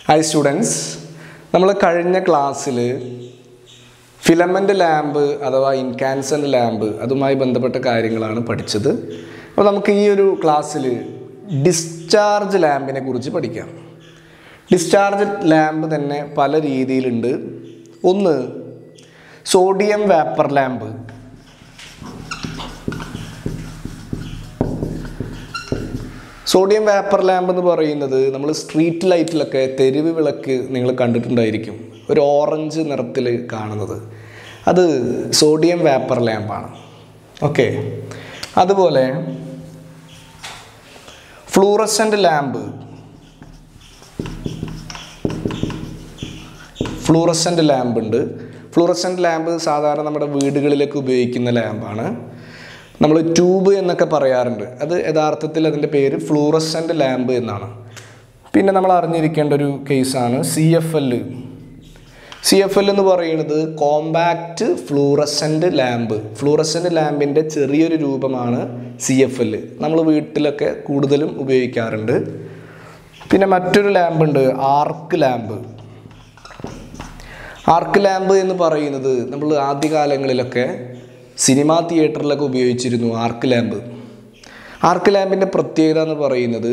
hi students നമ്മൾ കഴിഞ്ഞ ക്ലാസ്സിൽ ഫിലമെൻ്റ് ലാമ്പ് അഥവാ ഇൻകാൻസൻ്റ് ലാമ്പ് അതുമായി ബന്ധപ്പെട്ട കാര്യങ്ങളാണ് പഠിച്ചത് അപ്പോൾ നമുക്ക് ഈ ഒരു ക്ലാസ്സിൽ ഡിസ്ചാർജ് ലാമ്പിനെ കുറിച്ച് പഠിക്കാം ഡിസ്ചാർജ് ലാമ്പ് തന്നെ പല രീതിയിലുണ്ട് ഒന്ന് sodium vapour lamp sodium vapour lamp എന്ന് പറയുന്നത് നമ്മൾ സ്ട്രീറ്റ് ലൈറ്റിലൊക്കെ തെരുവ് വിളക്ക് നിങ്ങൾ കണ്ടിട്ടുണ്ടായിരിക്കും ഒരു ഓറഞ്ച് നിറത്തിൽ കാണുന്നത് അത് സോഡിയം വേപ്പർ ലാമ്പാണ് ഓക്കെ അതുപോലെ ഫ്ലൂറസൻ്റ് ലാമ്പ് ഫ്ലൂറസൻ്റ് ലാമ്പ് ഉണ്ട് ഫ്ലൂറസൻ്റ് ലാമ്പ് സാധാരണ നമ്മുടെ വീടുകളിലേക്ക് ഉപയോഗിക്കുന്ന ലാമ്പാണ് നമ്മൾ ട്യൂബ് എന്നൊക്കെ പറയാറുണ്ട് അത് യഥാർത്ഥത്തിൽ അതിൻ്റെ പേര് ഫ്ലൂറസൻ്റ് ലാമ്പ് എന്നാണ് പിന്നെ നമ്മൾ അറിഞ്ഞിരിക്കേണ്ട ഒരു കേസാണ് C F L C F L എന്ന് പറയുന്നത് കോമ്പാക്റ്റ് ഫ്ലൂറസൻ്റ് ലാമ്പ് ഫ്ലൂറസൻ്റ് ലാമ്പിൻ്റെ ചെറിയൊരു രൂപമാണ് സി എഫ് എൽ നമ്മൾ വീട്ടിലൊക്കെ കൂടുതലും ഉപയോഗിക്കാറുണ്ട് പിന്നെ മറ്റൊരു ലാമ്പുണ്ട് ആർക്ക് ലാമ്പ് ആർക്ക് ലാമ്പ് എന്ന് പറയുന്നത് നമ്മൾ ആദ്യകാലങ്ങളിലൊക്കെ സിനിമാ തിയേറ്ററിലൊക്കെ ഉപയോഗിച്ചിരുന്നു ആർക്ക് ലാമ്പ് ആർക്ക് ലാമ്പിൻ്റെ പ്രത്യേകത എന്ന് പറയുന്നത്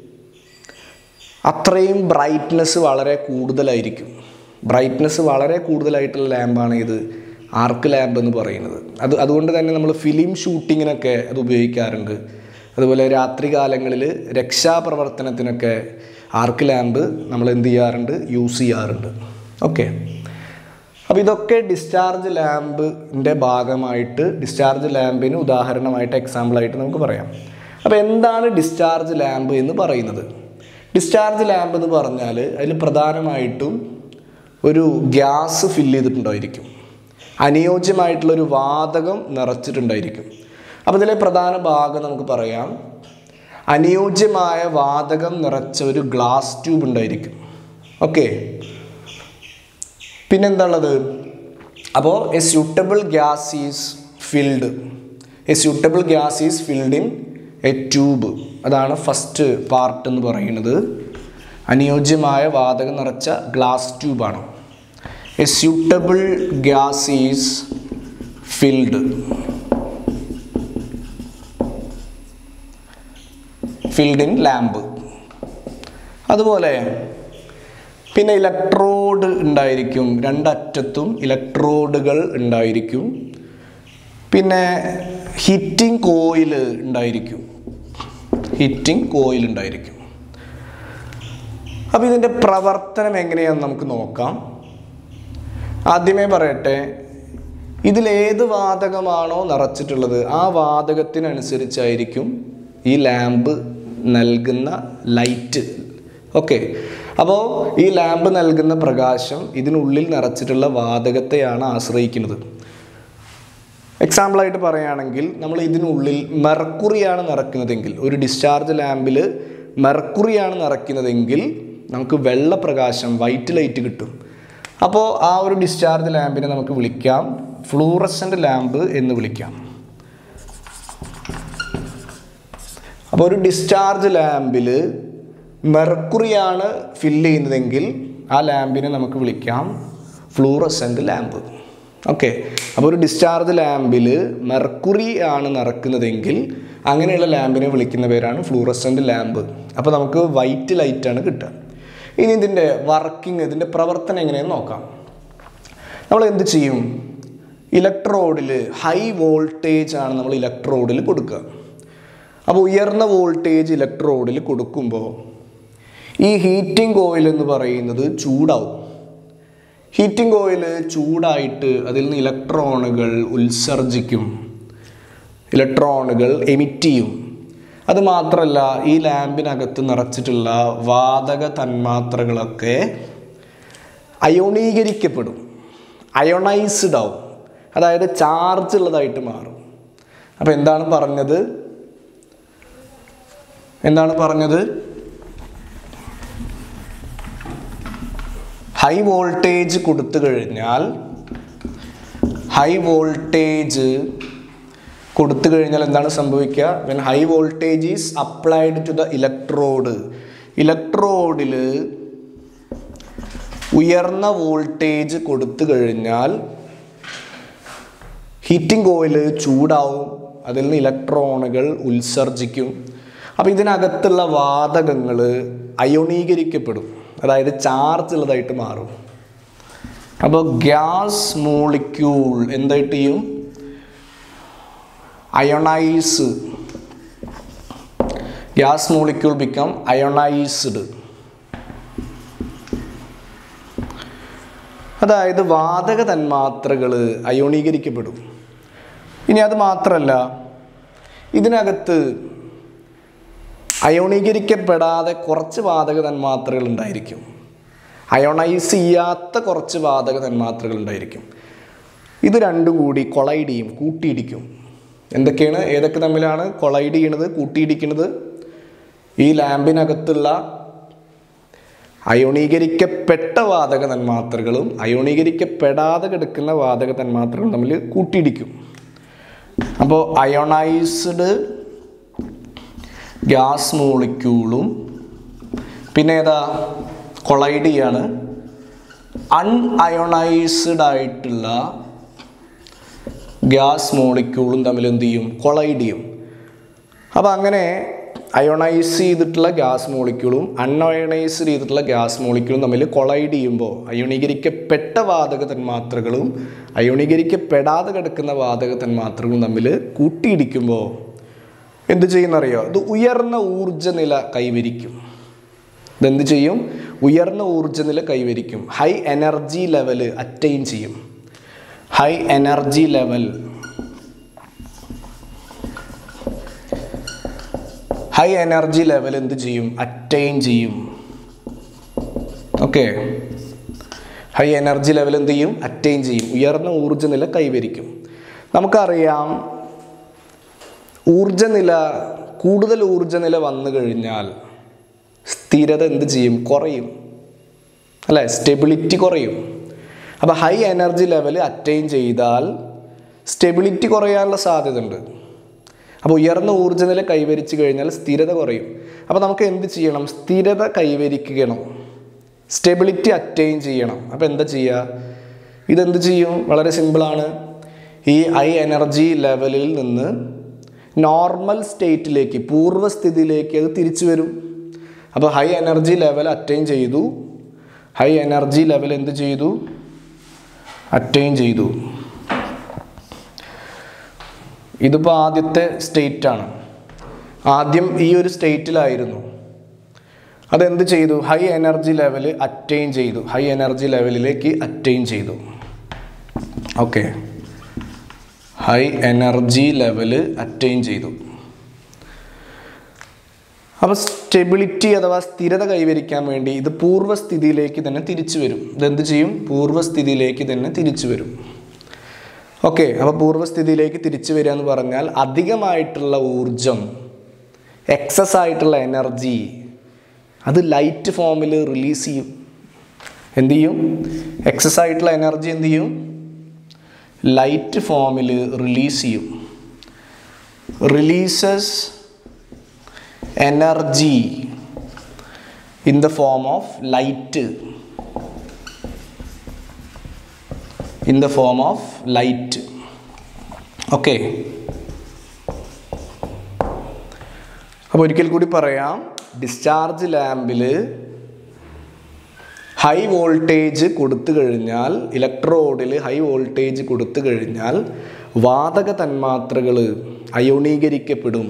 അത്രയും ബ്രൈറ്റ്നെസ് വളരെ കൂടുതലായിരിക്കും ബ്രൈറ്റ്നെസ് വളരെ കൂടുതലായിട്ടുള്ള ലാമ്പാണ് ഇത് ആർക്ക് ലാമ്പ് എന്ന് പറയുന്നത് അത് അതുകൊണ്ട് തന്നെ നമ്മൾ ഫിലിം ഷൂട്ടിങ്ങിനൊക്കെ അത് ഉപയോഗിക്കാറുണ്ട് അതുപോലെ രാത്രി കാലങ്ങളിൽ രക്ഷാപ്രവർത്തനത്തിനൊക്കെ ആർക്ക് ലാമ്പ് നമ്മൾ എന്ത് ചെയ്യാറുണ്ട് യൂസ് ചെയ്യാറുണ്ട് ഓക്കെ അപ്പോൾ ഇതൊക്കെ ഡിസ്ചാർജ് ലാമ്പിൻ്റെ ഭാഗമായിട്ട് ഡിസ്ചാർജ് ലാമ്പിന് ഉദാഹരണമായിട്ട് എക്സാമ്പിളായിട്ട് നമുക്ക് പറയാം അപ്പോൾ എന്താണ് ഡിസ്ചാർജ് ലാമ്പ് എന്ന് പറയുന്നത് ഡിസ്ചാർജ് ലാമ്പ് എന്ന് പറഞ്ഞാൽ അതിൽ പ്രധാനമായിട്ടും ഒരു ഗ്യാസ് ഫില്ല് ചെയ്തിട്ടുണ്ടായിരിക്കും അനുയോജ്യമായിട്ടുള്ളൊരു വാതകം നിറച്ചിട്ടുണ്ടായിരിക്കും അപ്പോൾ ഇതിലെ പ്രധാന ഭാഗം നമുക്ക് പറയാം അനുയോജ്യമായ വാതകം നിറച്ച ഒരു ഗ്ലാസ് ട്യൂബ് ഉണ്ടായിരിക്കും ഓക്കെ പിന്നെന്താണുള്ളത് അപ്പോൾ a suitable gas is filled a suitable gas is filled in a tube അതാണ് ഫസ്റ്റ് പാർട്ട് എന്ന് പറയുന്നത് അനുയോജ്യമായ വാതകം നിറച്ച ഗ്ലാസ് ട്യൂബാണ് a suitable gas is filled filled in lamp അതുപോലെ പിന്നെ ഇലക്ട്രോഡ് ഉണ്ടായിരിക്കും രണ്ടറ്റത്തും ഇലക്ട്രോഡുകൾ ഉണ്ടായിരിക്കും പിന്നെ ഹിറ്റിംഗ് കോയിൽ ഉണ്ടായിരിക്കും ഹിറ്റിംഗ് കോയിൽ ഉണ്ടായിരിക്കും അപ്പോൾ ഇതിൻ്റെ പ്രവർത്തനം എങ്ങനെയാണെന്ന് നമുക്ക് നോക്കാം ആദ്യമേ പറയട്ടെ ഇതിലേത് വാതകമാണോ നിറച്ചിട്ടുള്ളത് ആ വാതകത്തിനനുസരിച്ചായിരിക്കും ഈ ലാമ്പ് നൽകുന്ന ലൈറ്റ് ഓക്കെ അപ്പോൾ ഈ ലാമ്പ് നൽകുന്ന പ്രകാശം ഇതിനുള്ളിൽ നിറച്ചിട്ടുള്ള വാതകത്തെയാണ് ആശ്രയിക്കുന്നത് എക്സാമ്പിളായിട്ട് പറയുകയാണെങ്കിൽ നമ്മൾ ഇതിനുള്ളിൽ മെർക്കുറിയാണ് നിറയ്ക്കുന്നതെങ്കിൽ ഒരു ഡിസ്ചാർജ് ലാമ്പിൽ മെർക്കുറിയാണ് നിറയ്ക്കുന്നതെങ്കിൽ നമുക്ക് വെള്ള പ്രകാശം വൈറ്റ് ലൈറ്റ് കിട്ടും അപ്പോൾ ആ ഒരു ഡിസ്ചാർജ് ലാമ്പിനെ നമുക്ക് വിളിക്കാം ഫ്ലൂറസൻ്റ് ലാമ്പ് എന്ന് വിളിക്കാം അപ്പോൾ ഒരു ഡിസ്ചാർജ് ലാമ്പിൽ മെർക്കുറിയാണ് ഫില്ല് ചെയ്യുന്നതെങ്കിൽ ആ ലാമ്പിനെ നമുക്ക് വിളിക്കാം ഫ്ലൂറസൻ്റ് ലാമ്പ് ഓക്കെ അപ്പോൾ ഒരു ഡിസ്ചാർജ് ലാമ്പിൽ മെർക്കുറി ആണ് നിറക്കുന്നതെങ്കിൽ അങ്ങനെയുള്ള ലാമ്പിനെ വിളിക്കുന്ന പേരാണ് ഫ്ലൂറസൻ്റ് ലാമ്പ് അപ്പോൾ നമുക്ക് വൈറ്റ് ലൈറ്റാണ് കിട്ടുക ഇനി ഇതിൻ്റെ വർക്കിംഗ് ഇതിൻ്റെ പ്രവർത്തനം എങ്ങനെയെന്ന് നോക്കാം നമ്മൾ എന്ത് ചെയ്യും ഇലക്ട്രോഡിൽ ഹൈ വോൾട്ടേജ് ആണ് നമ്മൾ ഇലക്ട്രോഡിൽ കൊടുക്കുക അപ്പോൾ ഉയർന്ന വോൾട്ടേജ് ഇലക്ട്രോഡിൽ കൊടുക്കുമ്പോൾ ഈ ഹീറ്റിംഗ് കോയിൽ എന്ന് പറയുന്നത് ചൂടാവും ഹീറ്റിംഗ് കോയിൽ ചൂടായിട്ട് അതിൽ നിന്ന് ഇലക്ട്രോണുകൾ ഉത്സർജിക്കും ഇലക്ട്രോണുകൾ എമിറ്റ് ചെയ്യും അത് മാത്രമല്ല ഈ ലാമ്പിനകത്ത് നിറച്ചിട്ടുള്ള വാതക തന്മാത്രകളൊക്കെ അയോണീകരിക്കപ്പെടും അയോണൈസ്ഡ് ആവും അതായത് ചാർജ് ഉള്ളതായിട്ട് മാറും അപ്പോൾ എന്താണ് പറഞ്ഞത് എന്താണ് പറഞ്ഞത് ഹൈ വോൾട്ടേജ് കൊടുത്തു കഴിഞ്ഞാൽ ഹൈ വോൾട്ടേജ് കൊടുത്തു കഴിഞ്ഞാൽ എന്താണ് സംഭവിക്കുക when high voltage is applied to the electrode ഇലക്ട്രോഡിൽ ഉയർന്ന വോൾട്ടേജ് കൊടുത്തു കഴിഞ്ഞാൽ ഹീറ്റിംഗ് കോയിൽ ചൂടാവും അതിൽ നിന്ന് ഇലക്ട്രോണുകൾ ഉത്സർജിക്കും അപ്പോൾ ഇതിനകത്തുള്ള വാതകങ്ങൾ അയോണീകരിക്കപ്പെടും അതായത് ചാർജ് ഉള്ളതായിട്ട് മാറും അപ്പോൾ ഗ്യാസ് മോളിക്യൂൾ എന്തായിട്ട് ചെയ്യും ionise gas molecule become ionised അതായത് വാതക തന്മാത്രകൾ അയോണീകരിക്കപ്പെടും ഇനി അത് മാത്രമല്ല ഇതിനകത്ത് അയോണീകരിക്കപ്പെടാതെ കുറച്ച് വാതക തന്മാത്രകൾ ഉണ്ടായിരിക്കും അയോണൈസ് ചെയ്യാത്ത കുറച്ച് വാതക തന്മാത്രകൾ ഉണ്ടായിരിക്കും ഇത് രണ്ടും കൂടി കൊളൈഡ് ചെയ്യും കൂട്ടിയിടിക്കും എന്തൊക്കെയാണ് ഏതൊക്കെ തമ്മിലാണ് കൊളൈഡ് ചെയ്യണത് കൂട്ടിയിടിക്കുന്നത് ഈ ലാമ്പിനകത്തുള്ള അയോണീകരിക്കപ്പെട്ട വാതക തന്മാത്രകളും അയോണീകരിക്കപ്പെടാതെ കിടക്കുന്ന വാതക തന്മാത്രകളും തമ്മിൽ കൂട്ടിയിടിക്കും അപ്പോൾ അയോണൈസ്ഡ് ഗ്യാസ് മോളിക്യൂളും പിന്നെ ഏതാ കൊളൈഡ് ചെയ്യാണ് അൺഅയോണൈസ്ഡ് ആയിട്ടുള്ള ഗ്യാസ് മോളിക്യൂളും തമ്മിൽ എന്ത് ചെയ്യും കൊളൈഡ് ചെയ്യും അപ്പോൾ അങ്ങനെ അയോണൈസ് ചെയ്തിട്ടുള്ള ഗ്യാസ് മോളിക്യൂളും അൺഅയോണൈസ് ചെയ്തിട്ടുള്ള ഗ്യാസ് മോളിക്യൂളും തമ്മിൽ കൊളൈഡ് ചെയ്യുമ്പോൾ അയോണീകരിക്കപ്പെട്ട വാതക തന്മാത്രകളും അയോണീകരിക്കപ്പെടാതെ കിടക്കുന്ന വാതക തന്മാത്രകളും തമ്മിൽ കൂട്ടിയിടിക്കുമ്പോൾ എന്ത് ചെയ്യുന്നറിയോ ഇത് ഉയർന്ന ഊർജ്ജനില കൈവരിക്കും ഇതെന്ത് ചെയ്യും ഉയർന്ന ഊർജ്ജനില കൈവരിക്കും ഹൈ എനർജി ലെവല് അറ്റൈൻ ചെയ്യും high energy level high energy level എന്ത് ചെയ്യും അറ്റൈൻ ചെയ്യും ഓക്കെ ഹൈ എനർജി ലെവൽ എന്ത് ചെയ്യും അറ്റൈൻ ചെയ്യും ഉയർന്ന ഊർജ്ജനില കൈവരിക്കും നമുക്കറിയാം ഊർജ്ജനില കൂടുതൽ ഊർജ്ജനില വന്നു കഴിഞ്ഞാൽ സ്ഥിരത എന്ത് ചെയ്യും കുറയും അല്ലേ സ്റ്റെബിലിറ്റി കുറയും അപ്പോൾ ഹൈ എനർജി ലെവൽ അറ്റൈൻ ചെയ്താൽ സ്റ്റെബിലിറ്റി കുറയാനുള്ള സാധ്യത ഉണ്ട് അപ്പോൾ ഉയർന്ന ഊർജ്ജനില കൈവരിച്ചു കഴിഞ്ഞാൽ സ്ഥിരത കുറയും അപ്പോൾ നമുക്ക് എന്ത് ചെയ്യണം സ്ഥിരത കൈവരിക്കണം സ്റ്റെബിലിറ്റി അറ്റൈൻ ചെയ്യണം അപ്പോൾ എന്താ ചെയ്യുക ഇതെന്ത് ചെയ്യും വളരെ സിമ്പിളാണ് ഈ ഹൈ എനർജി ലെവലിൽ നിന്ന് നോർമൽ സ്റ്റേറ്റിലേക്ക് പൂർവ്വസ്ഥിതിയിലേക്ക് അത് തിരിച്ചു വരും അപ്പോൾ ഹൈ എനർജി ലെവൽ അറ്റൈൻ ചെയ്തു ഹൈ എനർജി ലെവൽ എന്ത് ചെയ്തു അറ്റൈൻ ചെയ്തു ഇതിപ്പോൾ ആദ്യത്തെ സ്റ്റേറ്റ് ആണ് ആദ്യം ഈ ഒരു സ്റ്റേറ്റിലായിരുന്നു അതെന്ത് ചെയ്തു ഹൈ എനർജി ലെവൽ അറ്റൈൻ ചെയ്തു ഹൈ എനർജി ലെവലിലേക്ക് അറ്റൈൻ ചെയ്തു okay high energy level attain ചെയ്തു അപ്പോൾ സ്റ്റെബിലിറ്റി അഥവാ സ്ഥിരത കൈവരിക്കാൻ വേണ്ടി ഇത് പൂർവ്വസ്ഥിതിയിലേക്ക് തന്നെ തിരിച്ചു വരും ഇതെന്ത് ചെയ്യും പൂർവ്വസ്ഥിതിയിലേക്ക് തന്നെ തിരിച്ചു വരും ഓക്കെ അപ്പോൾ പൂർവ്വസ്ഥിതിയിലേക്ക് തിരിച്ചു വരിക എന്ന് പറഞ്ഞാൽ അധികമായിട്ടുള്ള ഊർജം എക്സസ് ആയിട്ടുള്ള എനർജി അത് ലൈറ്റ് ഫോമിൽ റിലീസ് ചെയ്യും എന്ത് ചെയ്യും എക്സസ് ആയിട്ടുള്ള എനർജി എന്ത് ചെയ്യും ലൈറ്റ് ഫോമിൽ റിലീസ് ചെയ്യും releases energy in the form of light in the form of light okay അപ്പോൾ ഒരിക്കൽ കൂടി പറയാം ഡിസ്ചാർജ് ലാമ്പിൽ ഹൈ വോൾട്ടേജ് കൊടുത്തു കഴിഞ്ഞാൽ ഇലക്ട്രോഡിൽ ഹൈ വോൾട്ടേജ് കൊടുത്തു കഴിഞ്ഞാൽ വാതക തന്മാത്രകൾ അയോണീകരിക്കപ്പെടും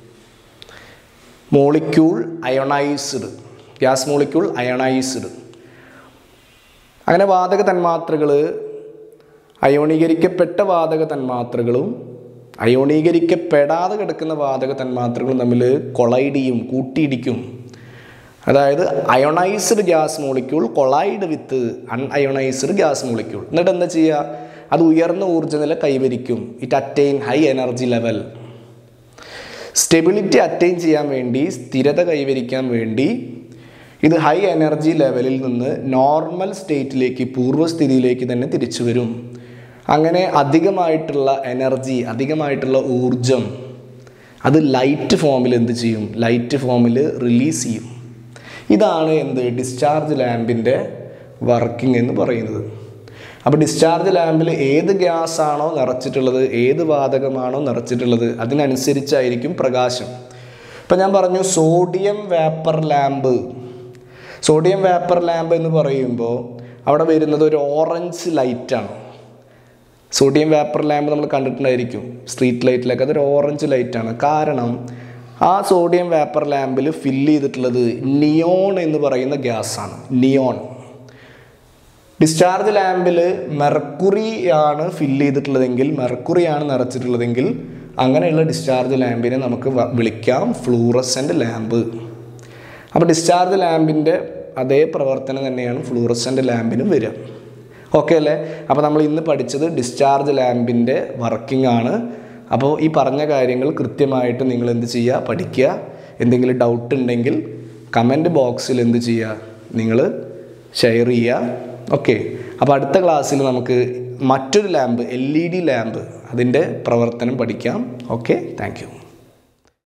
molecule ionised gas molecule ionised അങ്ങനെ വാതക തന്മാത്രകൾ അയോണീകരിക്കപ്പെട്ട വാതക തന്മാത്രകളും അയോണീകരിക്കപ്പെടാതെ കിടക്കുന്ന വാതക തന്മാത്രകളും തമ്മിൽ കൊളൈഡ് ചെയ്യും കൂട്ടിയിടിക്കും അതായത് ionised gas molecule collide with unionised gas molecule എന്നിട്ട് എന്താ ചെയ്യുക അത് ഉയർന്ന ഊർജ്ജനില കൈവരിക്കും it attain high energy level stability attain ചെയ്യാൻ വേണ്ടി സ്ഥിരത കൈവരിക്കാൻ വേണ്ടി ഇത് ഹൈ എനർജി ലെവലിൽ നിന്ന് നോർമൽ സ്റ്റേറ്റിലേക്ക് പൂർവ്വസ്ഥിതിയിലേക്ക് തന്നെ തിരിച്ചു വരും അങ്ങനെ അധികമായിട്ടുള്ള എനർജി അധികമായിട്ടുള്ള ഊർജം അത് ലൈറ്റ് ഫോമിൽ എന്ത് ചെയ്യും ലൈറ്റ് ഫോമിൽ റിലീസ് ചെയ്യും ഇതാണ് എന്ത് ഡിസ്ചാർജ് ലാമ്പിൻ്റെ വർക്കിംഗ് എന്ന് പറയുന്നത് അപ്പോൾ ഡിസ്ചാർജ് ലാമ്പിൽ ഏത് ഗ്യാസ് ആണോ നിറച്ചിട്ടുള്ളത് ഏത് വാതകമാണോ നിറച്ചിട്ടുള്ളത് അതിനനുസരിച്ചായിരിക്കും പ്രകാശം ഇപ്പം ഞാൻ പറഞ്ഞു sodium vapour lamp sodium vapour lamp എന്ന് പറയുമ്പോൾ അവിടെ വരുന്നത് ഒരു ഓറഞ്ച് ലൈറ്റാണ് സോഡിയം വേപ്പർ ലാമ്പ് നമ്മൾ കണ്ടിട്ടുണ്ടായിരിക്കും സ്ട്രീറ്റ് ലൈറ്റിലൊക്കെ അതൊരു ഓറഞ്ച് ലൈറ്റാണ് കാരണം ആ സോഡിയം വേപ്പർ ലാമ്പിൽ ഫില്ല് ചെയ്തിട്ടുള്ളത് നിയോൺ എന്ന് പറയുന്ന ഗ്യാസാണ് നിയോൺ ഡിസ്ചാർജ് ലാമ്പിൽ മെർക്കുറി ആണ് ഫില്ല് ചെയ്തിട്ടുള്ളതെങ്കിൽ മെർക്കുറി ആണ് നിറച്ചിട്ടുള്ളതെങ്കിൽ അങ്ങനെയുള്ള ഡിസ്ചാർജ് ലാമ്പിനെ നമുക്ക് വ- വിളിക്കാം ഫ്ലൂറസെൻ്റ് ലാമ്പ് അപ്പോൾ ഡിസ്ചാർജ് ലാമ്പിൻ്റെ അതേ പ്രവർത്തനം തന്നെയാണ് ഫ്ലൂറസെൻ്റ് ലാമ്പിനും വരിക ഓക്കെ അല്ലേ അപ്പോൾ നമ്മൾ ഇന്ന് പഠിച്ചത് ഡിസ്ചാർജ് ലാമ്പിൻ്റെ വർക്കിംഗ് ആണ് അപ്പോൾ ഈ പറഞ്ഞ കാര്യങ്ങൾ കൃത്യമായിട്ട് നിങ്ങൾ എന്ത് ചെയ്യുക പഠിക്കുക എന്തെങ്കിലും ഡൗട്ട് ഉണ്ടെങ്കിൽ കമൻറ്റ് ബോക്സിൽ എന്ത് ചെയ്യുക നിങ്ങൾ ഷെയർ ചെയ്യുക ഓക്കെ അപ്പോൾ അടുത്ത ക്ലാസ്സിൽ നമുക്ക് മറ്റൊരു lamp L E D lamp അതിൻ്റെ പ്രവർത്തനം പഠിക്കാം ഓക്കെ താങ്ക് യു